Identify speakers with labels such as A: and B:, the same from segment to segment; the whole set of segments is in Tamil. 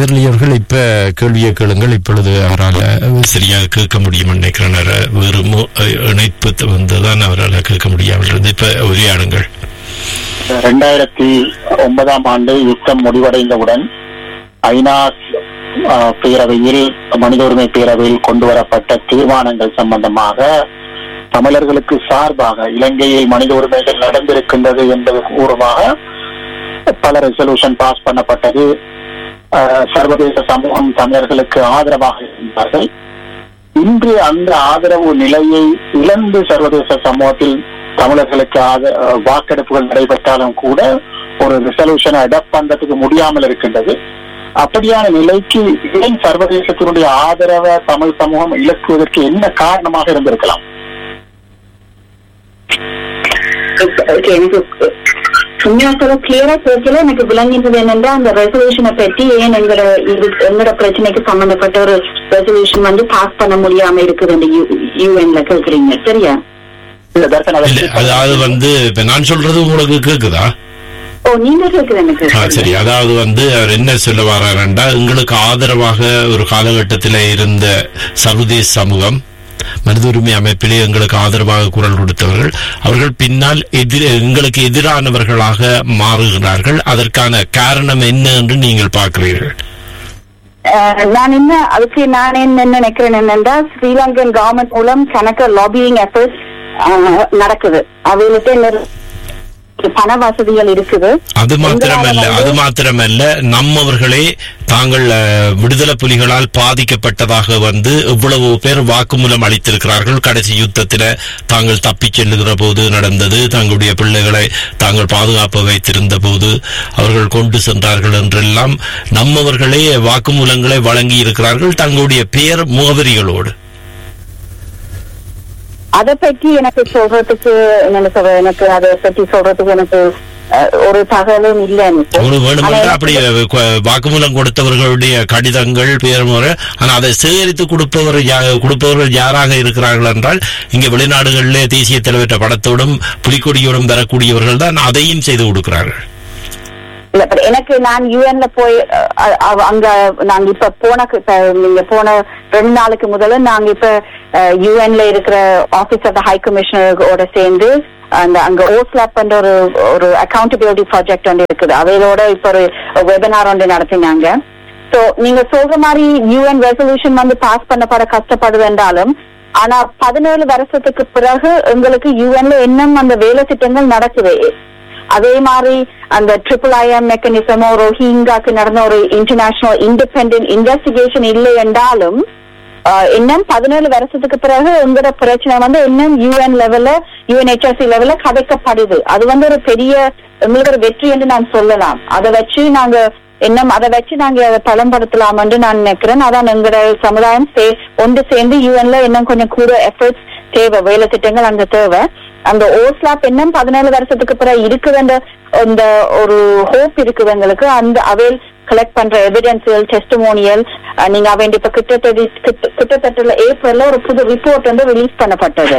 A: எதிரொலி அவர்கள் இப்ப கேள்வியை கேளுங்கள் இப்பொழுது அவரால் சரியாக கேட்க முடியும் நினைக்கிறேன் அவரை வேறு மு- இணைப்பு வந்துதான் அவரால் கேட்க முடியாமல் இருந்தது இப்ப உரையாடுங்கள்
B: ரெண்டாயிரத்தி ஒன்பதாம் ஆண்டு யுத்தம் முடிவடைந்தவுடன் ஐநா அஹ், பேரவையில் மனித உரிமை பேரவையில் கொண்டு வரப்பட்ட தீர்மானங்கள் சம்பந்தமாக தமிழர்களுக்கு சார்பாக இலங்கையில் மனித உரிமைகள் நடந்திருக்கின்றது என்பது கூறுமாக பல ரெசல்யூஷன் பாஸ் பண்ணப்பட்டது அஹ், சர்வதேச சமூகம் தமிழர்களுக்கு ஆதரவாக இருந்தார்கள் இன்று அந்த ஆதரவு நிலையை இழந்து சர்வதேச சமூகத்தில் தமிழர்களுக்கு ஆத- அஹ் வாக்கெடுப்புகள் நடைபெற்றாலும் கூட ஒரு ரெசல்யூஷனை அடாப்ட் பண்றதுக்கு முடியாமல் இருக்கின்றது அப்படியான நிலைக்கு ஏன் சர்வதேசத்தினுடைய ஆதரவை தமிழ் சமூகம் இழக்குவதற்கு என்ன காரணமாக இருந்திருக்கலாம்
C: Okay, எனக்கு உண்மையாக கிளியரா கேட்கல எனக்கு விளங்கினது என்னென்றா அந்த ரெசல்யூஷனை பற்றி ஏன் எங்களோட இது எங்களோட பிரச்சனைக்கு சம்பந்தப்பட்ட ஒரு ரெசல்யூஷன் வந்து பாஸ் பண்ண முடியாம இருக்குது அந்த யூஎன்ல கேக்குறீங்க சரியா
B: இல்ல தர்சன் அதை
A: இல்ல அதாவது வந்து இப்ப நான் சொல்றது உங்களுக்கு கேக்குதா
C: ஓ நீங்க கேக்குது எனக்கு
A: ஆ, சரி அதாவது வந்து அவர் என்ன சொல்ல வர்றாருண்டா எங்களுக்கு ஆதரவாக ஒரு காலகட்டத்தில் இருந்த சர்வதேச சமூகம் மனித உரிமை அமைப்பிலே எங்களுக்கு ஆதரவாக குரல் கொடுத்தவர்கள் அவர்கள் பின்னால் எதிர் எங்களுக்கு எதிரானவர்களாக மாறுகிறார்கள் அதற்கான காரணம் என்ன என்று நீங்கள் பார்க்கிறீர்கள்
C: அஹ், நான் என்ன அதுக்கு நான் என்ன நினைக்கிறேன் என்னன்னா ஸ்ரீலங்கன் கவர்மெண்ட் மூலம் கணக்கு லாபியிங் எஃபர்ட்ஸ் நடக்குது அவைகளுக்கு நிற- பண வசதிகள் இருக்குது
A: அது மாத்திரமல்ல
C: எங்களால
A: அது
C: வந்து-
A: மாத்திரமல்ல நம்மவர்களே தாங்கள் அஹ், விடுதலை புலிகளால் பாதிக்கப்பட்டதாக வந்து இவ்வளவு பேர் வாக்குமூலம் அளித்திருக்கிறார்கள் கடைசி யுத்தத்தில தாங்கள் தப்பிச் செல்லுகிற போது நடந்தது தங்களுடைய பிள்ளைகளை தாங்கள் பாதுகாப்பு வைத்திருந்த போது அவர்கள் கொண்டு சென்றார்கள் என்றெல்லாம் நம்மவர்களே வாக்குமூலங்களை வழங்கி இருக்கிறார்கள் தங்களுடைய பெயர் முகவரிகளோடு
C: அதை பற்றி எனக்கு சொல்றதுக்கு என்ன சொல்ற எனக்கு அதை பற்றி சொல்றதுக்கு எனக்கு அஹ், ஒரு தகவலும் இல்லை எனக்கு
A: உங்களுக்கு
C: ஆனா
A: வேணுமென்று
C: எனக்கு-
A: அப்படி கு- வாக்குமூலம் கொடுத்தவர்களுடைய கடிதங்கள் பேர் முறை ஆனா அதை சேகரித்து கொடுப்பவர் யா- கொடுப்பவர்கள் யாராக இருக்கிறார்கள் என்றால் இங்க வெளிநாடுகளிலே தேசிய தலைவற்ற படத்தோடும் புலிக்கொடியோடும் வரக்கூடியவர்கள் தான் அதையும் செய்து கொடுக்கிறார்கள்
C: இல்ல but எனக்கு நான் யூஎன்ல போய் அஹ், அஹ், அங்க நாங்க இப்ப போன இப்ப நீங்க போன ரெண்டு நாளுக்கு முதல்ல நாங்க இப்ப யூஎன்ல இருக்கிற ஆபீஸ் ஆஃப் த ஹை கமிஷனரோட சேர்ந்து அந்த அங்க ஓஸ்லாப் என்ற ஒரு ஒரு அக்கௌண்டபிலிட்டி ப்ராஜெக்ட் ஒன்று இருக்குது அவையோட இப்ப ஒரு வெபினார் ஒன்று நடத்தினாங்க சோ நீங்க சொல்ற மாதிரி யூஎன் ரெசல்யூஷன் வந்து பாஸ் பண்ணப்பட கஷ்டப்படுது என்றாலும் ஆனா பதினேழு வருஷத்துக்கு பிறகு எங்களுக்கு யூஎன்ல இன்னும் அந்த வேலை திட்டங்கள் நடக்குது அதே மாதிரி அந்த ட்ரிபிள் ஐஎம் மெக்கானிசமோ ரோஹிங்காக்கு நடந்த ஒரு இன்டர்நேஷனல் இண்டிபெண்ட் இன்வெஸ்டிகேஷன் இல்லை என்றாலும் ஆஹ், இன்னும் பதினேழு வருஷத்துக்கு பிறகு உங்களோட பிரச்சனை வந்து இன்னும் யூஎன் லெவல்ல யூஎன்ஹெச்ஆர்சி லெவல்ல கதைக்கப்படுது அது வந்து ஒரு பெரிய எங்களோட ஒரு வெற்றி என்று நான் சொல்லலாம் அதை வச்சு நாங்க இன்னும் அதை வச்சு நாங்க அதை பலம்படுத்தலாம் என்று நான் நினைக்கிறேன் அதான் எங்களோட சமுதாயம் சே- ஒன்று சேர்ந்து யூஎன்ல இன்னும் கொஞ்சம் கூட எஃபர்ட்ஸ் தேவை வேலை திட்டங்கள் அங்க தேவை அந்த ஓஸ்லாப் இன்னும் பதினேழு வருஷத்துக்கு பிறகு இருக்குதுன்ற இந்த ஒரு ஹோப் இருக்குது எங்களுக்கு அந்த அவைல் கலெக்ட் பண்ற எவிடன்ஸ்கள் டெஸ்டிமோனியல் நீங்க அவன் இப்ப கிட்டத்தட்ட கிட்ட- கிட்டத்தட்ட ஏப்ரல்ல ஒரு புது ரிப்போர்ட் வந்து ரிலீஸ் பண்ணப்பட்டது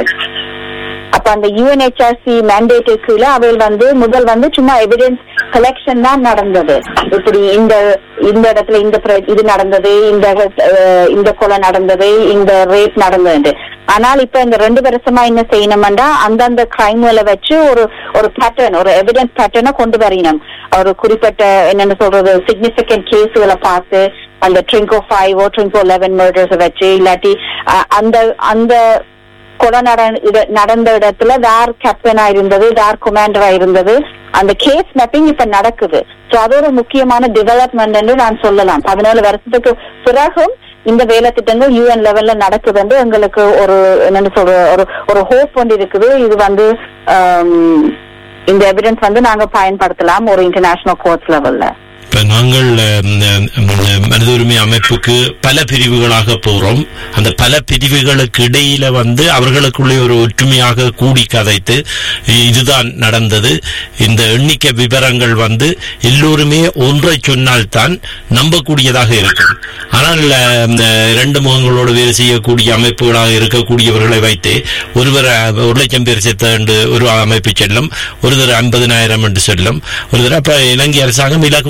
C: அப்ப அந்த யூஎன்ஹெச்ஆர்சி மேண்டேட்டு கீழே அவையில் வந்து முதல் வந்து சும்மா எவிடன்ஸ் கலெக்ஷன் தான் நடந்தது இப்படி இந்த இந்த இடத்துல இந்த பிர- இது நடந்தது இந்த அஹ், இந்த கொலை நடந்தது இந்த ரேப் நடந்தது ஆனால் இப்ப இந்த ரெண்டு வருஷமா என்ன செய்யணும்னா அந்தந்த கிரைம்களை வச்சு ஒரு ஒரு பேட்டர்ன் ஒரு எவிடன்ஸ் பேட்டர்னை கொண்டு வரணும் ஒரு குறிப்பிட்ட என்னன்னு சொல்றது சிக்னிபிகன்ட் கேஸுகளை பார்த்து அந்த Trinco five Trinco eleven murders வச்சு இல்லாட்டி அஹ், அந்த அந்த கொலை நட- இட- நடந்த இடத்துல வேர் கேப்டனா இருந்தது வேர் கமாண்டரா இருந்தது அந்த கேஸ் மேப்பிங் இப்ப நடக்குது சோ அது ஒரு முக்கியமான டெவலப்மெண்ட் என்று நான் சொல்லலாம் பதினேழு வருஷத்துக்கு பிறகும் இந்த வேலை திட்டங்கள் யூஎன் லெவல்ல நடக்குது என்று எங்களுக்கு ஒரு என்னன்னு சொல்ற ஒரு ஒரு ஹோப் ஒன்று இருக்குது இது வந்து ஆம், இந்த எவிடன்ஸ் வந்து நாங்க பயன்படுத்தலாம் ஒரு இன்டர்நேஷனல் கோர்ட்ஸ் லெவல்ல
A: இப்ப நாங்கள் அஹ், அஹ், மனித உரிமை அமைப்புக்கு பல பிரிவுகளாக போறோம் அந்த பல பிரிவுகளுக்கு இடையில வந்து அவர்களுக்குள்ளே ஒரு ஒற்றுமையாக கூடி கதைத்து இதுதான் நடந்தது இந்த எண்ணிக்கை விவரங்கள் வந்து எல்லோருமே ஒன்றை சொன்னால்தான் நம்பக்கூடியதாக இருக்கும் ஆனால் அஹ், இந்த இரண்டு முகங்களோடு வேலை செய்யக்கூடிய அமைப்புகளாக இருக்கக்கூடியவர்களை வைத்து ஒருவர் அஹ், ஒரு லட்சம் பேர் செத்த என்று ஒரு அமைப்பு செல்லும் ஒருவர் ஐம்பதினாயிரம் என்று சொல்லும் ஒருவர் அப்ப இலங்கை அரசாங்கம் இலகுவாக சொல்கிறது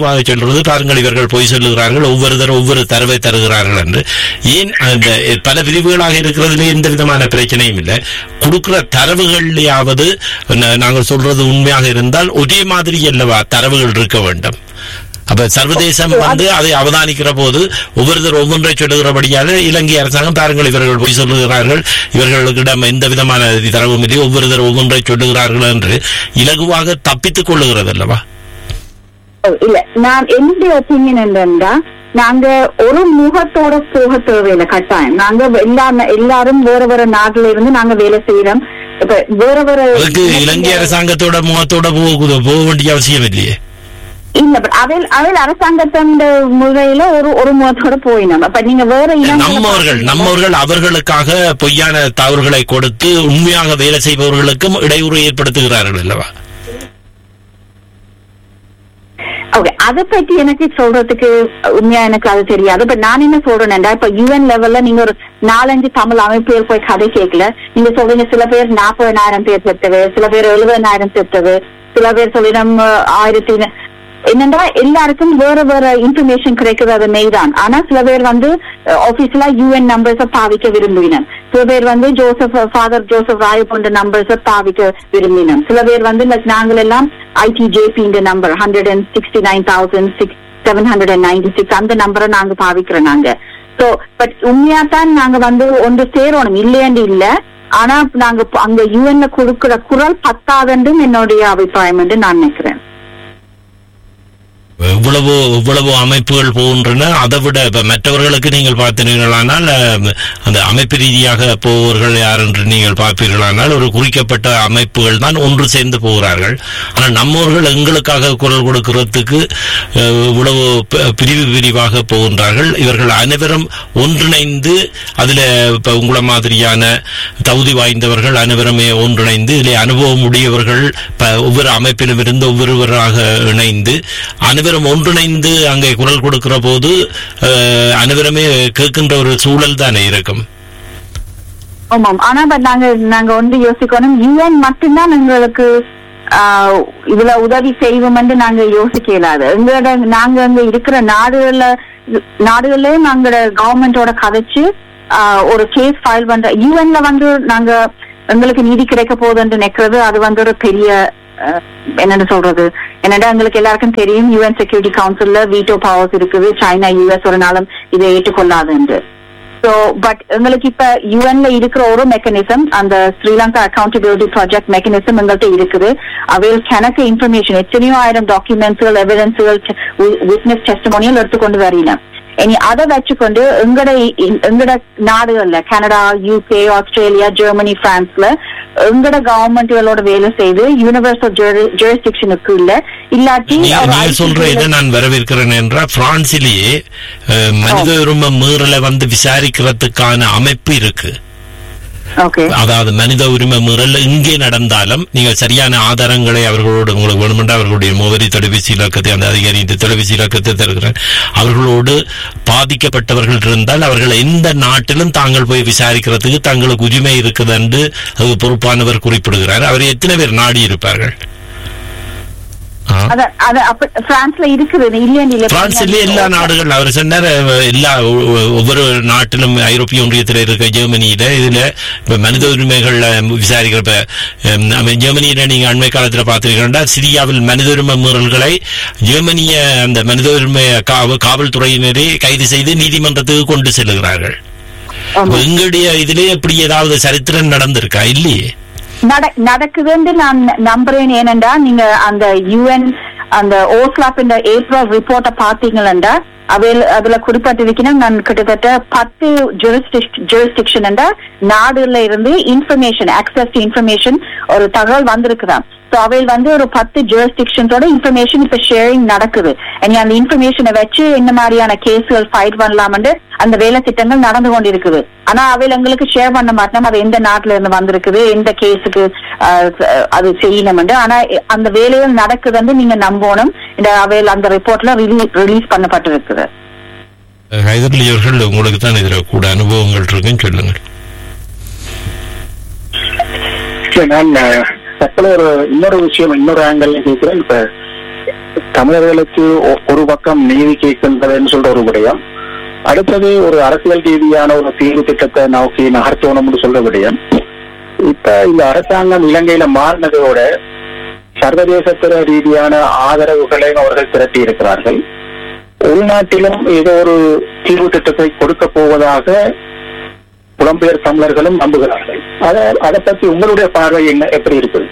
A: சொல்றது பாருங்கள் இவர்கள் பொய் சொல்லுகிறார்கள் ஒவ்வொருத்தர் ஒவ்வொரு தரவை தருகிறார்கள் என்று ஏன் அந்த பல பிரிவுகளாக இருக்கிறதுல எந்த விதமான பிரச்சனையும் இல்லை கொடுக்கிற தரவுகள்லயாவது நா- நாங்கள் சொல்றது உண்மையாக இருந்தால் ஒரே மாதிரி அல்லவா தரவுகள் இருக்க வேண்டும் அப்ப சர்வதேசம் வந்து அதை அவதானிக்கிற போது ஒவ்வொருத்தர் ஒவ்வொன்றை சொல்லுகிறபடியாக இலங்கை அரசாங்கம் பாருங்கள் இவர்கள் பொய் சொல்லுகிறார்கள் இவர்களிடம் எந்த விதமான தரவும் இல்லை ஒவ்வொருத்தர் ஒவ்வொன்றை சொல்லுகிறார்கள் என்று இலகுவாக தப்பித்துக் கொள்ளுகிறது அல்லவா
C: இல்ல நான் என்னுடைய ஒப்பீனியன் என்னன்னா நாங்க ஒரு முகத்தோட போக தேவையில்லை கட்டாயம் நாங்க எல்லா எல்லாரும் வேற வேற நாட்டுல இருந்து நாங்க வேலை செய்யறோம் இப்ப வேற வேற
A: அதுக்கு இலங்கை அரசாங்கத்தோட முகத்தோட போக போக வேண்டிய அவசியம் இல்லையே
C: இல்ல but அதில் அதில் அரசாங்கத்தின் முறையில ஒரு ஒரு முகத்தோட போயினோம் அப்ப நீங்க வேற இனங்களை
A: நம்மவர்கள்
C: பாத்தீங்கன்னா-
A: நம்மவர்கள் அவர்களுக்காக பொய்யான தவறுகளை கொடுத்து உண்மையாக வேலை செய்பவர்களுக்கும் இடையூறு ஏற்படுத்துகிறார்கள் அல்லவா
C: ஓகே அதை பத்தி எனக்கு சொல்றதுக்கு உண்மையா எனக்கு அது தெரியாது பட் நான் என்ன சொல்றேன்டா இப்ப யுஎன் லெவல்ல நீங்க ஒரு நாலஞ்சு தமிழ் அமைப்புகள் போய் கதை கேட்கல நீங்க சொல்றீங்க சில பேர் நாற்பதனாயிரம் பேர் செத்தது சில பேர் எழுபதனாயிரம் செத்தது சில பேர் சொல்லிடம் ஆயிரத்தி என்னண்டா எல்லாருக்கும் வேற வேற இன்ஃபர்மேஷன் கிடைக்கிறது அது மெய்தான் ஆனா சில பேர் வந்து ஆபீஸ்ல யூஎன் நம்பர்ஸ பாவிக்க விரும்பினோம் சில பேர் வந்து ஜோசப் ஃபாதர் ஜோசப் ராய போன்ற நம்பர்ஸ பாவிக்க விரும்பினோம் சில பேர் வந்து like நாங்கள் எல்லாம் ஐடிஜேபி இந்த number hundred and sixty nine thousand six seven hundred and ninety six அந்த நம்பரை நாங்க பாவிக்கிறோம் நாங்க சோ பட் உண்மையா தான் நாங்க வந்து ஒன்று சேரணும் இல்லையாண்டு இல்ல ஆனா நாங்க ப- அங்க யூஎன்ல கொடுக்கிற குரல் பத்தாதுன்னு என்னுடைய அபிப்பிராயம் என்று நான் நினைக்கிறேன்
A: இவ்வளவு இவ்வளவு அமைப்புகள் போகின்றன அதை விட இப்ப மற்றவர்களுக்கு நீங்கள் பார்த்தீர்களானால் அஹ், அந்த அமைப்பு ரீதியாக போவர்கள் யார் என்று நீங்கள் பார்ப்பீர்களானால் ஒரு குறிக்கப்பட்ட அமைப்புகள் தான் ஒன்று சேர்ந்து போகிறார்கள் ஆனால் நம்மவர்கள் எங்களுக்காக குரல் கொடுக்கிறதுக்கு அஹ், இவ்வளவு ப- பிரிவு பிரிவாக போகின்றார்கள் இவர்கள் அனைவரும் ஒன்றிணைந்து அதுல இப்ப உங்களை மாதிரியான தகுதி வாய்ந்தவர்கள் அனைவருமே ஒன்றிணைந்து இதில் அனுபவம் உடையவர்கள் ப- ஒவ்வொரு அமைப்பிலும் இருந்து ஒவ்வொருவராக இணைந்து அனைவரும் ஒன்றிணைந்து அங்கே குரல் கொடுக்கிற போது அஹ், அனைவருமே கேட்கின்ற ஒரு சூழல் தானே இருக்கும்
C: ஆமாம் ஆனா பட் நாங்க நாங்க வந்து யோசிக்கணும் யூஎன் மட்டும்தான் எங்களுக்கு ஆஹ், இதுல உதவி செய்வோம் என்று நாங்க யோசிக்க இயலாது எங்களோட நாங்க அங்க இருக்கிற நாடுகள்ல நாடுகளே நாங்களோட கவர்மெண்டோட கதைச்சு ஆஹ், ஒரு கேஸ் ஃபைல் பண்ற யூஎன்ல வந்து நாங்க எங்களுக்கு நீதி கிடைக்க போகுதுன்னு நினைக்கிறது அது வந்து ஒரு பெரிய அஹ், என்னன்னு சொல்றது என்னடா எங்களுக்கு எல்லாருக்கும் தெரியும் யூஎன் செக்யூரிட்டி கவுன்சில்ல வீட்டோ பவர்ஸ் இருக்குது சைனா யூஎஸ் ஒரு நாளும் இதை ஏற்றுக்கொள்ளாது என்று சோ பட் எங்களுக்கு இப்ப யுஎன்ல இருக்கிற ஒரு மெக்கானிசம் அந்த ஸ்ரீலங்கா அக்கௌண்டபிலிட்டி ப்ராஜெக்ட் மெக்கானிசம் எங்கள்கிட்ட இருக்குது அவையில் கணக்கு இன்ஃபர்மேஷன் எத்தனையோ ஆயிரம் டாக்குமெண்ட்ஸ்கள் எவிடன்ஸுகள் விட்னஸ் டெஸ்டமோனியல் எடுத்துக்கொண்டு வரீங்க இனி அதை வச்சுக்கொண்டு எங்கட எங்கட நாடுகள்ல கனடா யூகே ஆஸ்திரேலியா ஜெர்மனி பிரான்ஸ்ல எங்கட கவர்மெண்ட்களோட வேலை செய்து யூனிவர்சல் ஜூரிஸ்டிக்ஷனுக்கு இல்ல இல்லாட்டி
A: நீ-
C: ஒரு
A: நீங்க
C: IT
A: சொல்ற இதை நான் வரவேற்கிறேன் என்றால் பிரான்சிலேயே அஹ், மனித உரிமை மீறலை வந்து விசாரிக்கிறதுக்கான அமைப்பு இருக்கு
C: ஓகே
A: அதாவது மனித உரிமை மீறல் இங்கே நடந்தாலும் நீங்கள் சரியான ஆதாரங்களை அவர்களோடு உங்களுக்கு வேணுமென்று அவர்களுடைய முகவரி தொலைபேசி இலக்கத்தை அந்த அதிகாரி தொலைபேசி இலக்கத்தை தருகிறேன் அவர்களோடு பாதிக்கப்பட்டவர்கள் இருந்தால் அவர்கள் எந்த நாட்டிலும் தாங்கள் போய் விசாரிக்கிறதுக்கு தங்களுக்கு உரிமை இருக்குது என்று அது பொறுப்பானவர் குறிப்பிடுகிறார் அவர் எத்தனை பேர் நாடி இருப்பார்கள் ஆ.
C: அத அத அப்ப பிரான்ஸ்ல இருக்குது இல்லையா இல்ல
A: பிரான்ஸ்ல எல்லா நாடுகள் அவர் சொன்னார் அஹ், எல்லா ஒ- ஒ- ஒவ்வொரு நாட்டிலும் ஐரோப்பிய ஒன்றியத்தில் இருக்க ஜெர்மனியில இதுல இப்ப மனித உரிமைகள் விசாரிக்கிற இப்ப, ஹம், நம்ம ஜெர்மனியில நீங்க அண்மை காலத்துல பாத்தீங்கன்னா சிரியாவில் மனித உரிமை மீறல்களை ஜெர்மனிய அந்த மனித உரிமை கா- காவல்துறையினரே கைது செய்து நீதிமன்றத்துக்கு கொண்டு செல்லுகிறார்கள்
C: ஆமா.
A: அப்ப எங்களுடைய இதுலயே இப்படி ஏதாவது சரித்திரம் நடந்திருக்கா இல்லையே
C: நட- நடக்குதுன்னு நான் நம்புறேன் ஏனென்றா நீங்க அந்த யுஎன் அந்த ஓஸ்லாப் இந்த ஏப்ரல் ரிப்போர்ட்டை பாத்தீங்களா அவையில் அதுல குறிப்பிட்டிருக்கணும் நான் கிட்டத்தட்ட பத்து ஜூரிஸ்டிக்ஷன் நாடுல இருந்து இன்ஃபர்மேஷன் ஆக்சஸ் டு இன்ஃபர்மேஷன் ஒரு தகவல் வந்திருக்குதாம் ஸோ அவையில் வந்து ஒரு பத்து ஜூரிஸ்டிக்ஷன்ஸோட இன்ஃபர்மேஷன் இப்ப ஷேரிங் நடக்குது இனி அந்த இன்ஃபர்மேஷனை வச்சு என்ன மாதிரியான கேஸ்கள் ஃபைட் பண்ணலாம்னு அந்த வேலை திட்டங்கள் நடந்து கொண்டிருக்குது ஆனா அவையில் எங்களுக்கு ஷேர் பண்ண மாட்டோம் அது எந்த நாட்டுல இருந்து வந்திருக்குது எந்த கேஸுக்கு அது செய்யணும்னு ஆனா அந்த வேலைகள் நடக்குதுன்னு நீங்க நம்பணும் இந்த அவையில் அந்த ரிப்போர்ட்ல ரிலீஸ் பண்ணப்பட்டிருக்குது
A: ஹைதர்லி அவர்கள் உங்களுக்கு தான் இதுல கூட அனுபவங்கள் இருக்குன்னு சொல்லுங்கள்
B: இல்ல, நான் அஹ், டக்குனு ஒரு இன்னொரு விஷயம் இன்னொரு ஆங்கிள் கேட்கிறேன் இப்ப தமிழர்களுக்கு ஒ- ஒரு பக்கம் நீதி கேட்கின்றதுன்னு சொல்ற ஒரு விடயம் அடுத்தது ஒரு அரசியல் ரீதியான ஒரு தீர்வு திட்டத்தை நோக்கி நகர்த்தணும்னு சொல்ற விடயம் இப்ப இந்த அரசாங்கம் இலங்கையில மாறினதோட சர்வதேசத்திர ரீதியான ஆதரவுகளையும் அவர்கள் திரட்டி இருக்கிறார்கள் உள்நாட்டிலும் ஏதோ ஒரு தீர்வு திட்டத்தை கொடுக்க போவதாக புலம்பெயர் தமிழர்களும் நம்புகிறார்கள் அத அதை பத்தி உங்களுடைய பார்வை என்ன எப்படி இருக்குது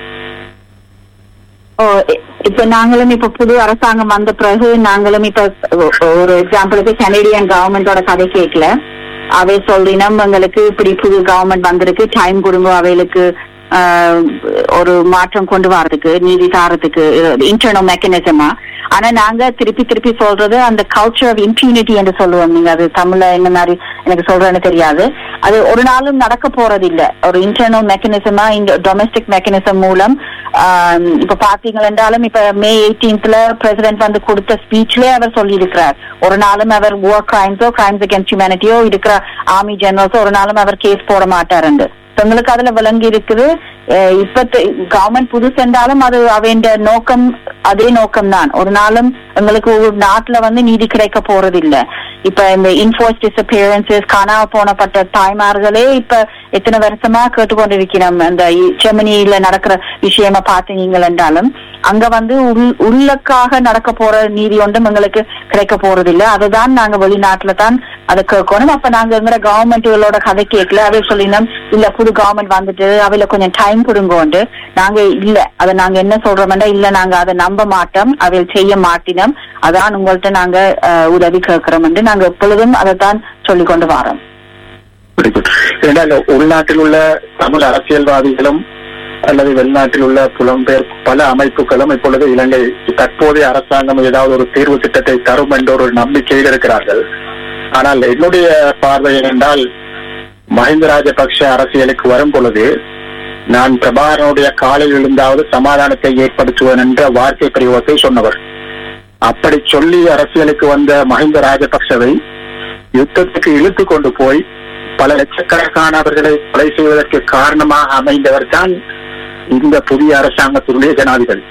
C: ஓ, இ- இப்ப நாங்களும் இப்ப புது அரசாங்கம் வந்த பிறகு நாங்களும் இப்ப ஒ- ஒரு எக்ஸாம்பிளுக்கு கனடியன் கவர்மெண்டோட கதை கேட்கல அவை சொல்லினோம் எங்களுக்கு இப்படி புது கவர்மெண்ட் வந்திருக்கு டைம் கொடுங்க அவைகளுக்கு ஆஹ், ஒரு மாற்றம் கொண்டு வரதுக்கு நீதி தாரத்துக்கு இன்டர்னல் மெக்கானிசமா ஆனா நாங்க திருப்பி திருப்பி சொல்றது அந்த கல்ச்சர் ஆஃப் இம்ப்யூனிட்டி என்று சொல்லுவோம் நீங்க அது தமிழ்ல என்ன மாதிரி எனக்கு சொல்றேன்னு தெரியாது அது ஒரு நாளும் நடக்க போறது இல்ல ஒரு இன்டர்னல் மெக்கானிசமா இந்த டொமஸ்டிக் மெக்கானிசம் மூலம் ஆஹ், இப்ப பாத்தீங்க என்றாலும் இப்ப மே எயிட்டீன்த்ல பிரசிடென்ட் வந்து கொடுத்த ஸ்பீச்லயே அவர் சொல்லியிருக்கிறார் ஒரு நாளும் அவர் war கிரைம்ஸோ கிரைம்ஸ் அகேன்ஸ்ட் ஹியூமனிட்டியோ இருக்கிற ஆர்மி ஜெனரல்ஸோ ஒரு நாளும் அவர் கேஸ் போட மாட்டாருண்டு So, எங்களுக்கு அதுல விளங்கி இருக்குது அஹ் இப்ப கவர்மெண்ட் புதுசு என்றாலும் அது அவன் நோக்கம் அதே நோக்கம் தான் ஒரு நாளும் எங்களுக்கு ஒரு நாட்டுல வந்து நீதி கிடைக்க போறது இல்ல இப்ப இந்த இன்ஃபோர்ஸ் டிசப்பியரன்சஸ் காணாம போனப்பட்ட தாய்மார்களே இப்ப எத்தனை வருஷமா கேட்டுக்கொண்டிருக்கிறோம் அந்த இ- ஜெர்மனியில நடக்கிற விஷயமா பார்த்தீங்கள் என்றாலும் அங்க வந்து உள் உள்ளக்காக நடக்க போற நீதி ஒன்றும் எங்களுக்கு கிடைக்க போறது இல்ல அதுதான் நாங்க வெளிநாட்டுல தான் அதை கேட்கணும் அப்ப நாங்க எங்கிற கவர்மெண்ட்டுகளோட கதை கேட்கல அவை சொல்லினோம் இல்ல புது கவர்மெண்ட் வந்துட்டு அவையில கொஞ்சம் டைம் கொடுங்கோண்டு நாங்க இல்ல அதை நாங்க என்ன சொல்றோம்னா இல்ல நாங்க அதை நம்ப மாட்டோம் அவையில் செய்ய மாட்டினோம் அதான் உங்கள்ட்ட நாங்க அஹ், உதவி கேட்கிறோம் என்று நாங்க எப்பொழுதும் அதை தான் சொல்லிக் கொண்டு வரோம்
B: Very good. ஏனென்றால் உள்நாட்டில் உள்ள தமிழ் அரசியல்வாதிகளும் அல்லது வெளிநாட்டில் உள்ள புலம்பெயர் பல அமைப்புகளும் இப்பொழுது இலங்கை தற்போதைய அரசாங்கம் ஏதாவது ஒரு தீர்வு திட்டத்தை தரும் என்ற ஒரு நம்பிக்கையில் இருக்கிறார்கள் ஆனால் என்னுடைய பார்வை என்றால் மஹிந்த ராஜபக்ஷ அரசியலுக்கு வரும் பொழுது நான் பிரபாகரனுடைய காலில் விழுந்தாவது சமாதானத்தை ஏற்படுத்துவேன் என்ற வார்த்தை பிரயோகத்தை சொன்னவர் அப்படி சொல்லி அரசியலுக்கு வந்த மஹிந்த ராஜபக்சவை யுத்தத்துக்கு இழுத்து கொண்டு போய் பல லட்சக்கணக்கானவர்களை கொலை செய்வதற்கு காரணமாக அமைந்தவர் தான் இந்த புதிய அரசாங்கத்தினுடைய ஜனாதிபதி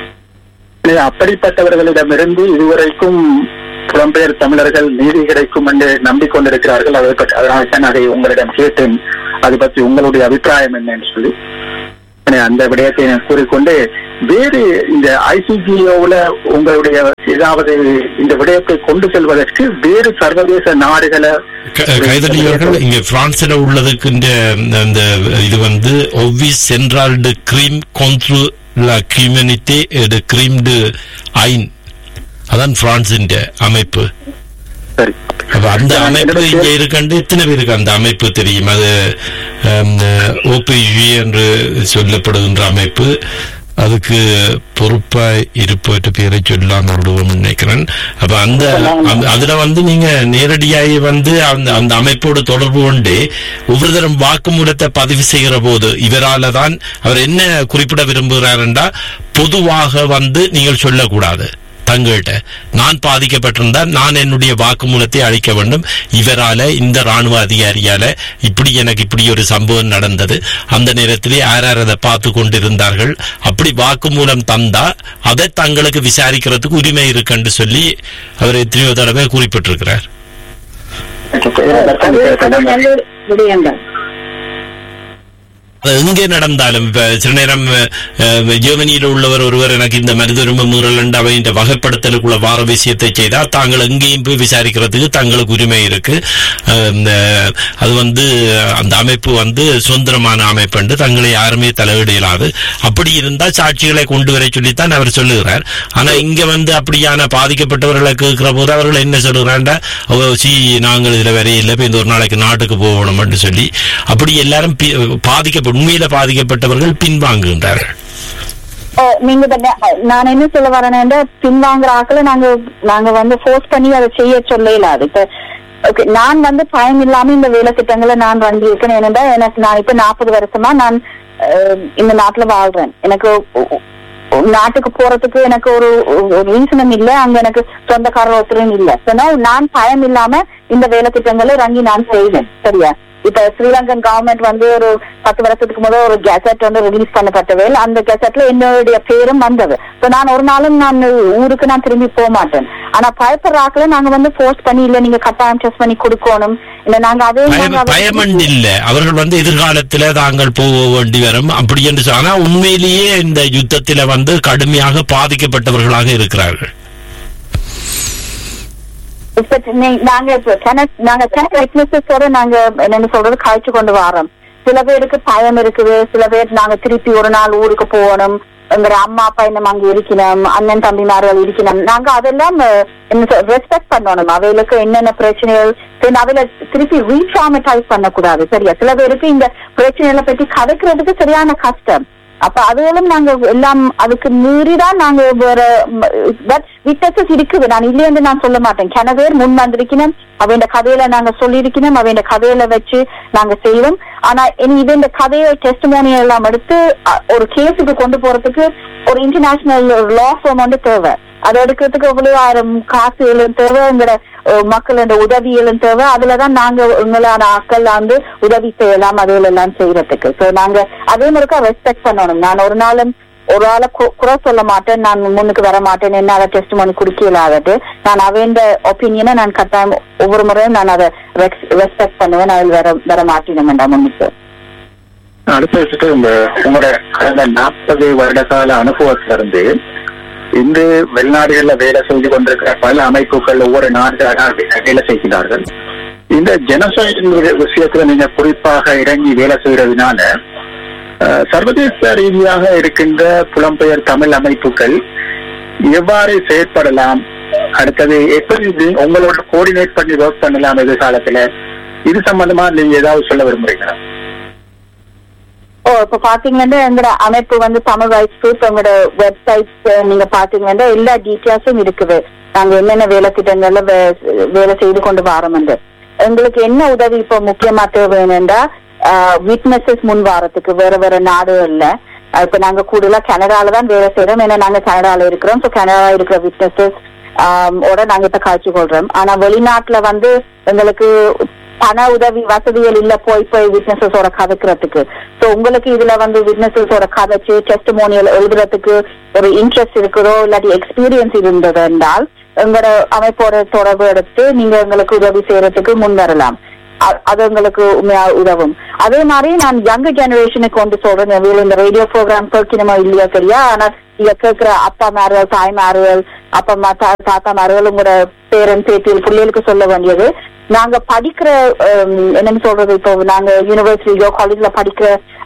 B: எனவே அப்படிப்பட்டவர்களிடமிருந்து இதுவரைக்கும் புலம்பெயர் தமிழர்கள் நீதி கிடைக்கும் என்று நம்பிக்கொண்டிருக்கிறார்கள் அதை பற்றி அதனால தான் அதை உங்களிடம் கேட்டேன் அது பற்றி உங்களுடைய அபிப்பிராயம் என்னன்னு சொல்லி எனவே அந்த விடயத்தை நான் கூறிக்கொண்டு வேறு இந்த ஐசிஜிஓல உங்களுடைய ஏதாவது இந்த விடயத்தை கொண்டு செல்வதற்கு வேறு சர்வதேச நாடுகளை
A: க- கைதடி அவர்கள் இங்க பிரான்ஸ்ல உள்ளதுக்கு இந்த அந்த இது வந்து ஒவ்விஸ் சென்ட்ரல் டு கிரீம் கொன்ட்ரு லா கியூமனிட்டி டு கிரீம் டு ஐன் அதான் பிரான்சின் அமைப்பு
B: சரி
A: அப்ப அந்த
B: நான்
A: அமைப்பு
B: என்னோட
A: இங்க இருக்கண்டு எத்தனை பேருக்கு அந்த அமைப்பு தெரியும் அது ஓபிஜி என்று சொல்லப்படுகின்ற அமைப்பு அதுக்கு பொறுப்பாய் இருப்பவற்ற பேரை சொல்லாம விடுவோம் நினைக்கிறேன் அப்ப அந்த அந்த- அதுல வந்து நீங்க நேரடியாகி வந்து அந்த அந்த அமைப்போடு தொடர்பு கொண்டு ஒவ்வொரு தரம் வாக்குமூலத்தை பதிவு செய்கிற போது இவரால தான் அவர் என்ன குறிப்பிட விரும்புகிறாருண்டா பொதுவாக வந்து நீங்கள் சொல்லக்கூடாது தங்கள்கிட்ட நான் பாதிக்கப்பட்டிருந்தால் நான் என்னுடைய வாக்குமூலத்தை அளிக்க வேண்டும் இவரால இந்த ராணுவ அதிகாரியால இப்படி எனக்கு இப்படி ஒரு சம்பவம் நடந்தது அந்த நேரத்திலே யார் யார் அதை பார்த்து கொண்டிருந்தார்கள் அப்படி வாக்குமூலம் தந்தா அதை தங்களுக்கு விசாரிக்கிறதுக்கு உரிமை இருக்குன்னு சொல்லி அவர் எத்தனையோ தடவை குறிப்பிட்டிருக்கிறார்
C: அது அது நல்ல ஒரு விடயங்கள்
A: அது எங்கே நடந்தாலும் இப்ப சில நேரம் அஹ், ஜெர்மனியில் உள்ளவர் ஒருவர் எனக்கு இந்த மனித உரிமை மீறல் என்று அவை இந்த வகைப்படுத்தலுக்குள்ள வார விஷயத்தை செய்தால் தாங்கள் எங்கேயும் போய் விசாரிக்கிறதுக்கு தங்களுக்கு உரிமை இருக்கு அஹ், இந்த, அது வந்து அந்த அமைப்பு வந்து சுதந்திரமான அமைப்பு என்று தங்களை யாருமே தலையிட இயலாது அப்படி இருந்தா சாட்சிகளை கொண்டு வர சொல்லித்தான் அவர் சொல்லுகிறார் ஆனா இங்க வந்து அப்படியான பாதிக்கப்பட்டவர்களை கேட்கிற போது அவர்கள் என்ன சொல்லுகிறாண்டா அவ சி நாங்கள் இதுல வரையில்லை இப்ப இந்த ஒரு நாளைக்கு நாட்டுக்கு போகணும் என்று சொல்லி அப்படி எல்லாரும் பி- பாதிக்கப்ப உண்மையில பாதிக்கப்பட்டவர்கள் பின்வாங்குகின்றார்கள்
C: ஓ, நீங்க இப்ப ந- நான் என்ன சொல்ல வரேன்னா பின்வாங்குற ஆக்களை நாங்க நாங்க வந்து ஃபோர்ஸ் பண்ணி அதை செய்ய சொல்ல இயலாது இப்ப ஓகே நான் வந்து பயம் இல்லாம இந்த வேலை திட்டங்களை நான் ரன் இருக்கேன் ஏனென்றா எனக்கு நான் இப்ப நாற்பது வருஷமா நான் அஹ், இந்த நாட்டுல வாழ்றேன் எனக்கு ஒ- ஒ- நாட்டுக்கு போறதுக்கு எனக்கு ஒரு ஒரு ரீசனும் இல்ல அங்க எனக்கு சொந்தக்காரர் ஒருத்தரும் இல்ல So now நான் பயம் இல்லாம இந்த வேலை திட்டங்களை ரங்கி நான் செய்வேன் சரியா இப்ப ஸ்ரீலங்கன் கவர்மெண்ட் வந்து ஒரு பத்து வருஷத்துக்கு முதல் ஒரு கெசட் வந்து ரிலீஸ் பண்ணப்பட்டது அந்த கெசட்ல என்னுடைய பேரும் வந்தது So நான் ஒரு நாளும் நான் ஊருக்கு நான் திரும்பி போக மாட்டேன் ஆனா பயப்படுறாக்கள நாங்க வந்து ஃபோர்ஸ் பண்ணி இல்ல நீங்க கட்டாயம் டெஸ்ட் பண்ணி கொடுக்கணும் இல்ல நாங்க அதே
A: பயம்
C: நாங்க அதை-
A: பயமண்டு இல்ல அவர்கள் வந்து எதிர்காலத்துல தாங்கள் போக வேண்டி வரும் அப்படி என்று சொன்னா ஆனா உண்மையிலேயே இந்த யுத்தத்தில வந்து கடுமையாக பாதிக்கப்பட்டவர்களாக இருக்கிறார்கள்
C: இப்ப நீ- நாங்க இப்ப tenant- நாங்க விட்னஸஸோட நாங்க என்னன்னு சொல்றது காய்ச்சி கொண்டு வரோம் சில பேருக்கு பயம் இருக்குது சில பேர் நாங்க திருப்பி ஒரு நாள் ஊருக்கு போகணும் எங்க அம்மா அப்பா இன்னும் அங்க இருக்கணும் அண்ணன் தம்பிமார்கள் இருக்கணும் நாங்க அதெல்லாம் அஹ், என்ன ரெஸ்பெக்ட் பண்ணணும் அவைகளுக்கு என்னென்ன பிரச்சனைகள் then அதுல திருப்பி ரீட்ராமடைஸ் பண்ணக்கூடாது சரியா சில பேருக்கு இந்த பிரச்சனைகளை பற்றி கதைக்கிறதுக்கு சரியான கஷ்டம் அப்ப அதுகளும் நாங்க எல்லாம் அதுக்கு மீறிதான் நாங்க வேற விட்டசஸ் இருக்குது நான் இல்லைன்னு நான் சொல்ல மாட்டேன் கன பேர் முன் வந்திருக்கணும் அவன் கதையில நாங்க சொல்லியிருக்கணும் அவன் கதையில வச்சு நாங்க செய்வோம் ஆனா இனி இது இந்த கதையை டெஸ்ட் எல்லாம் எடுத்து அ, ஒரு கேஸுக்கு கொண்டு போறதுக்கு ஒரு இன்டர்நேஷனல் லா ஃபார்ம் வந்து தேவை அதை எடுக்கிறதுக்கு எவ்வளவு ஆயிரம் காசுகளும் தேவை எங்களோட அஹ், மக்களோட உதவிகளும் தேவை அதுலதான் நாங்க எங்களான ஆட்கள் வந்து உதவி செய்யலாம் அதுல எல்லாம் செய்யறதுக்கு சோ நாங்க அதே மாதிரிக்கா ரெஸ்பெக்ட் பண்ணணும் நான் ஒரு நாளும் ஒரு ஆளை கு- குறை சொல்ல மாட்டேன் நான் முன்னுக்கு வர மாட்டேன் என்ன அதை டெஸ்ட் பண்ணி குடிக்கலாகட்டு நான் அவன் ஒப்பீனியனை நான் கட்டாயம் ஒவ்வொரு முறையும் நான் அதை ரெஸ்பெக்ட் பண்ணுவேன் அதில் வர வர மாட்டேன் வேண்டாம் முன்னுக்கு
B: அடுத்த வச்சுட்டு உங்க உங்களோட கடந்த நாற்பது வருட கால அனுபவத்திலிருந்து இன்று வெளிநாடுகள்ல வேலை செய்து கொண்டிருக்கிற பல அமைப்புகள் ஒவ்வொரு நாடுகளாக வேலை செய்கிறார்கள் இந்த ஜெனசைடு விஷயத்துல நீங்க குறிப்பாக இறங்கி வேலை செய்யறதுனால அஹ், சர்வதேச ரீதியாக இருக்கின்ற புலம்பெயர் தமிழ் அமைப்புகள் எவ்வாறு செயற்படலாம் அடுத்தது எப்படி இது உங்களோட கோஆர்டினேட் பண்ணி ஒர்க் பண்ணலாம் எதிர்காலத்துல இது சம்பந்தமா நீங்க ஏதாவது சொல்ல விரும்புறீங்களா
C: ஓ இப்ப பாத்தீங்கன்னா எங்களோட அமைப்பு வந்து தமிழ் ரைட்ஸ் குரூப் எங்களோட வெப்சைட் நீங்க பாத்தீங்கன்னா எல்லா டீட்டெயில்ஸும் இருக்குது நாங்க என்னென்ன வேலை திட்டங்கள்ல வே- வேலை செய்து கொண்டு வரோம் எங்களுக்கு என்ன உதவி இப்ப முக்கியமா தேவைன்னா விட்னஸஸ் முன் வாரத்துக்கு வேற வேற நாடுகள்ல அஹ் இப்ப நாங்க கூடுதலா கனடால தான் வேலை செய்யறோம் ஏன்னா நாங்க கனடால இருக்கிறோம் ஸோ கனடா இருக்கிற விட்னஸஸ் ஓட நாங்க இப்ப காய்ச்சி கொள்றோம் ஆனா வெளிநாட்டுல வந்து எங்களுக்கு பண உதவி வசதிகள் இல்ல போய் போய் விட்னஸஸோட கதைக்கிறதுக்கு சோ உங்களுக்கு இதுல வந்து விட்னஸஸோட கதைச்சு டெஸ்டிமோனியல் எழுதுறதுக்கு ஒரு இன்ட்ரெஸ்ட் இருக்குதோ இல்லாட்டி எக்ஸ்பீரியன்ஸ் இருந்தது என்றால் எங்களோட அமைப்போட தொடர்பு எடுத்து நீங்க எங்களுக்கு உதவி செய்யறதுக்கு முன் வரலாம் அ- அது உங்களுக்கு உண்மையா உதவும் அதே மாதிரி நான் யங் ஜெனரேஷனுக்கு கொண்டு சொல்றேன் எவ்வளவு இந்த ரேடியோ ப்ரோக்ராம் கேட்கணுமோ இல்லையோ தெரியா ஆனா இங்க கேட்கிற அப்பா மார்கள் தாய் மார்கள் அப்பா அம்மா தா- தாத்தா மார்கள் உங்களோட பேரன் பேத்தியில் பிள்ளைகளுக்கு சொல்ல வேண்டியது நாங்க படிக்கிற ஹம், என்னன்னு சொல்றது இப்போ நாங்க யூனிவர்சிட்டியோ காலேஜ்ல படிக்கிற